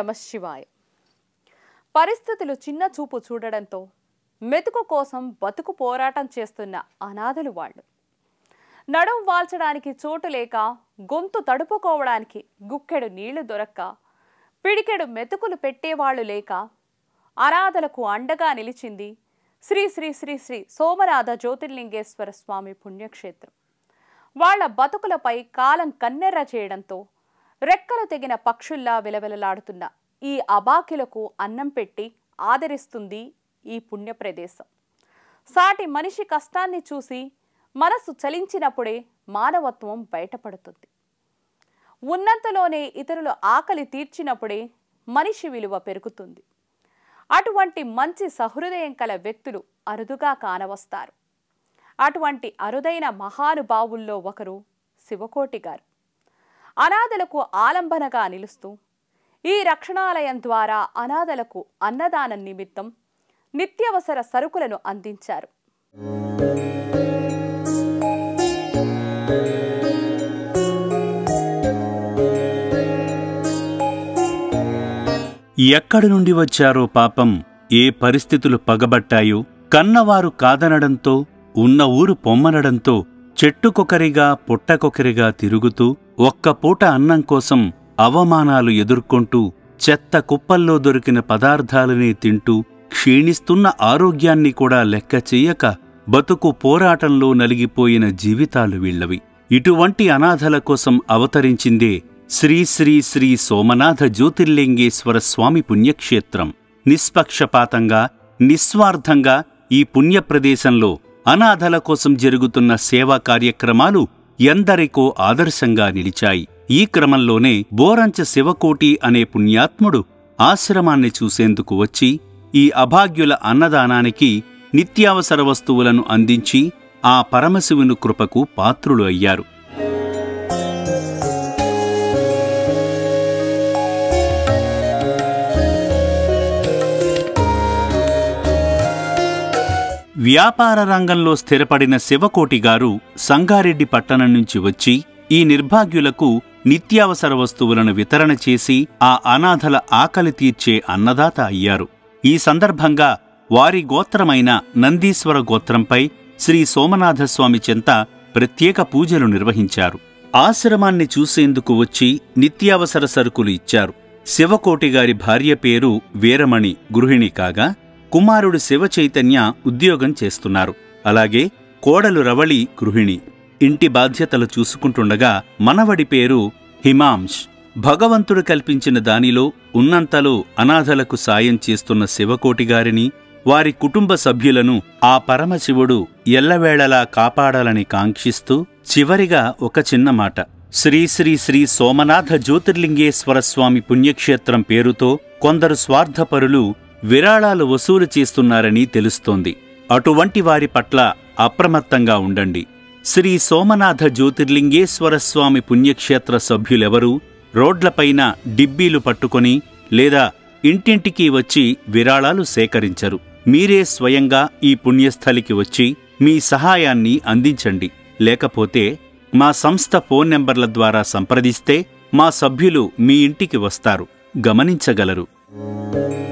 నమ శివాయ పరిస్థితులు చిన్న చూపు చూడడంతో మెతుకు కోసం బతుకు పోరాటం చేస్తున్న అనాథలు వాళ్ళు నడుం వాల్చడానికి చోటు లేక గొంతు తడుపుకోవడానికి గుక్కెడు నీళ్లు దొరక్క పిడికెడు మెతుకులు పెట్టేవాళ్ళు లేక అనాథలకు అండగా నిలిచింది శ్రీ శ్రీ శ్రీ శ్రీ సోమనాథ జ్యోతిర్లింగేశ్వర స్వామి పుణ్యక్షేత్రం వాళ్ళ బతుకులపై కాలం కన్నెర్ర చేయడంతో రెక్కలు తెగిన పక్షుల్లా విలవిలలాడుతున్న ఈ అబాకిలకు అన్నం పెట్టి ఆదరిస్తుంది ఈ పుణ్య ప్రదేశం సాటి మనిషి కష్టాన్ని చూసి మనసు చలించినప్పుడే మానవత్వం బయటపడుతుంది ఉన్నంతలోనే ఇతరుల ఆకలి తీర్చినప్పుడే మనిషి విలువ పెరుగుతుంది అటువంటి మంచి సహృదయం కల వ్యక్తులు అరుదుగా కానవస్తారు అటువంటి అరుదైన మహానుభావుల్లో ఒకరు శివకోటి గారు అనాథలకు ఆలంబనగా నిలుస్తూ ఈ రక్షణాలయం ద్వారా అనాథలకు అన్నదానం నిమిత్తం నిత్యవసర సరుకులను అందించారు ఎక్కడి నుండి వచ్చారో పాపం ఏ పరిస్థితులు పగబట్టాయో కన్నవారు కాదనడంతో ఉన్న ఊరు పొమ్మనడంతో చెట్టుకొకరిగా పుట్టకొకరిగా తిరుగుతూ ఒక్క పూట అన్నం కోసం అవమానాలు ఎదుర్కొంటూ చెత్త కుప్పల్లో దొరికిన పదార్థాలనే తింటూ క్షీణిస్తున్న ఆరోగ్యాన్ని కూడా లెక్క చెయ్యక బతుకు పోరాటంలో నలిగిపోయిన జీవితాలు వీళ్లవి ఇటువంటి అనాథల కోసం అవతరించిందే శ్రీ శ్రీ శ్రీ సోమనాథ జ్యోతిర్లింగేశ్వర స్వామి పుణ్యక్షేత్రం నిష్పక్షపాతంగా నిస్వార్థంగా ఈ పుణ్యప్రదేశంలో అనాథల కోసం జరుగుతున్న సేవా కార్యక్రమాలు ఎందరికో ఆదర్శంగా నిలిచాయి ఈ క్రమంలోనే బోరంచ శివకోటి అనే పుణ్యాత్ముడు ఆశ్రమాన్ని చూసేందుకు వచ్చి ఈ అభాగ్యుల అన్నదానానికి నిత్యావసర వస్తువులను అందించి ఆ పరమశివుని కృపకు పాత్రులు అయ్యారు వ్యాపార రంగంలో స్థిరపడిన శివకోటి గారు సంగారెడ్డి పట్టణం నుంచి వచ్చి ఈ నిర్భాగ్యులకు నిత్యావసర వస్తువులను వితరణ చేసి ఆ అనాథల ఆకలి తీర్చే అన్నదాత అయ్యారు ఈ సందర్భంగా వారి గోత్రమైన నందీశ్వర గోత్రంపై శ్రీ సోమనాథస్వామి చెంత ప్రత్యేక పూజలు నిర్వహించారు ఆశ్రమాన్ని చూసేందుకు వచ్చి నిత్యావసర సరుకులు ఇచ్చారు శివకోటి గారి భార్య పేరు వీరమణి గృహిణి కాగా కుమారుడు శివచైతన్య ఉద్యోగం చేస్తున్నారు అలాగే కోడలు రవళి గృహిణి ఇంటి బాధ్యతలు చూసుకుంటుండగా మనవడి పేరు హిమాంష్ భగవంతుడు కల్పించిన దానిలో ఉన్నంతలో అనాథలకు సాయం చేస్తున్న శివకోటి గారిని వారి కుటుంబ సభ్యులను ఆ పరమశివుడు ఎల్లవేళలా కాపాడాలని కాంక్షిస్తూ చివరిగా ఒక చిన్న మాట శ్రీ శ్రీ శ్రీ సోమనాథ జ్యోతిర్లింగేశ్వర స్వామి పుణ్యక్షేత్రం పేరుతో కొందరు స్వార్థపరులు విరాళాలు వసూలు చేస్తున్నారని తెలుస్తోంది అటువంటి వారి పట్ల అప్రమత్తంగా ఉండండి శ్రీ సోమనాథ జ్యోతిర్లింగేశ్వర స్వామి పుణ్యక్షేత్ర సభ్యులెవరూ రోడ్లపైన డిబ్బీలు పట్టుకొని లేదా ఇంటింటికి వచ్చి విరాళాలు సేకరించరు మీరే స్వయంగా ఈ పుణ్యస్థలికి వచ్చి మీ సహాయాన్ని అందించండి లేకపోతే మా సంస్థ ఫోన్ నెంబర్ల ద్వారా సంప్రదిస్తే మా సభ్యులు మీ ఇంటికి వస్తారు గమనించగలరు